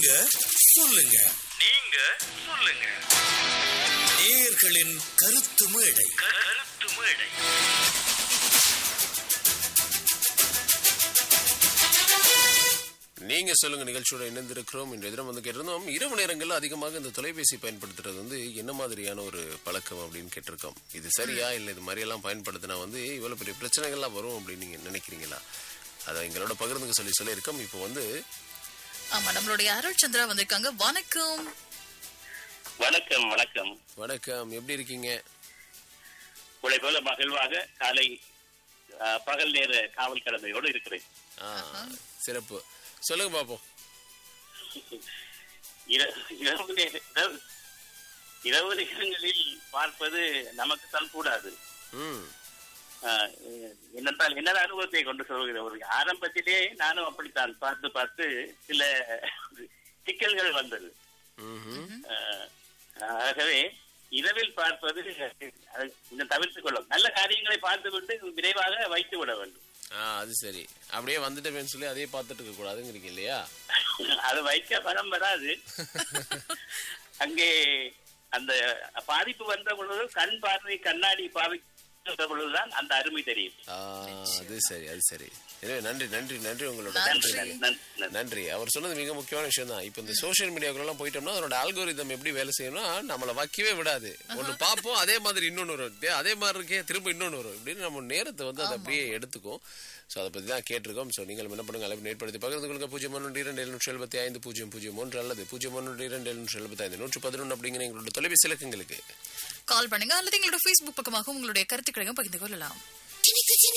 நீங்க சொல்லுங்க நீங்க சொல்லுங்க நேயர்களின் கருத்து மேடை க- கருத்து மேடை நீங்க சொல்லுங்க நிகழ்ச்சியோட இணைந்திருக்கிறோம் இன்றைய தினம் வந்து கேட்டிருந்தோம் இரவு நேரங்கள்ல அதிகமாக இந்த தொலைபேசி பயன்படுத்துறது வந்து என்ன மாதிரியான ஒரு பழக்கம் அப்படின்னு கேட்டிருக்கோம் இது சரியா இல்ல இது மாதிரி எல்லாம் பயன்படுத்தினா வந்து இவ்வளவு பெரிய பிரச்சனைகள்லாம் வரும் அப்படின்னு நீங்க நினைக்கிறீங்களா அதை எங்களோட பகிர்ந்துக்க சொல்லி சொல்லியிருக்கோம் இப்போ வந்து ஆமா நம்மளுடைய அருள் சந்திரா வந்திருக்காங்க வணக்கம் வணக்கம் வணக்கம் வணக்கம் எப்படி இருக்கீங்க உங்களை போல மகிழ்வாக காலை அஹ், பகல் நேர காவல் கடமையோடு இருக்கிறேன் ஆ, சிறப்பு சொல்லுங்க பாப்போம் இர- இரவு நேர- இரவு- இரவு நேரங்களில் பார்ப்பது நமக்கு தான் கூடாது ம் அஹ், என்னென்றால் என்னென்ன அனுபவத்தை கொண்டு சொல்கிற ஒரு ஆரம்பத்திலே நானும் அப்படித்தான் பார்த்து பார்த்து சில சிக்கல்கள் வந்தது ம்ஹும். அஹ், ஆகவே இரவில் பார்ப்பது அதை கொஞ்சம் தவிர்த்துக் கொள்ளும் நல்ல காரியங்களை பார்த்துவிட்டு விரைவாக வைத்து விட வேண்டும் ஆ அது சரி அப்படியே வந்துட்டேன்னு சொல்லி அதையே பார்த்துட்டு இருக்க கூடாதுங்கிறீங்க இல்லையா அது வைக்க பணம் வராது அங்கே அந்த பாதிப்பு வந்த பொழுது கண் பார்வை கண்ணாடி பாவிக்கின்ற பொழுதுதான் அந்த அருமை தெரியும் ஆ, அது சரி அது சரி எனவே நன்றி நன்றி நன்றி உங்களோட நன்றி. நன்றி நன்றி, நன்றி. நன்றி அவர் சொன்னது மிக முக்கியமான விஷயம் தான் இப்போ இந்த சோஷியல் மீடியாக்குள்ளலாம் போயிட்டோம்னா அதோட ஆல்கோரிதம் எப்படி வேலை செய்யணும்னா நம்மளை வைக்கவே விடாது ஒன்று பார்ப்போம் அதே மாதிரி இன்னொன்று வரும் டேய், அதே மாதிரி இருக்கே திரும்ப இன்னொன்று வரும் இப்படின்னு நம்ம நேரத்தை வந்து அதை அப்படியே எடுத்துக்கும் ஸோ அதை பற்றி தான் கேட்டிருக்கோம் ஸோ நீங்கள் என்ன பண்ணுங்க அழைப்பு ஏற்படுத்தி பகிர்ந்து கொள்ளுங்க பூஜ்ஜியம் ஒன்று இரண்டு எழுநூற்றி எழுபத்தி ஐந்து பூஜ்ஜியம் பூஜ்ஜியம் ஒன்று அல்லது பூஜ்ஜியம் ஒன்று இரண்டு எழுநூற்றி எழுபத்தி ஐந்து நூற்றி பதினொன்று அப்படிங்கிற எங்களோட தொலைபேசி இலக்கங்களுக்கு கால் பண்ணுங்க அல்லது எங்களோட Facebook பக்கமாக உங்களுடைய கருத்துக்களையும் பகிர்ந்து கொள்ளலாம்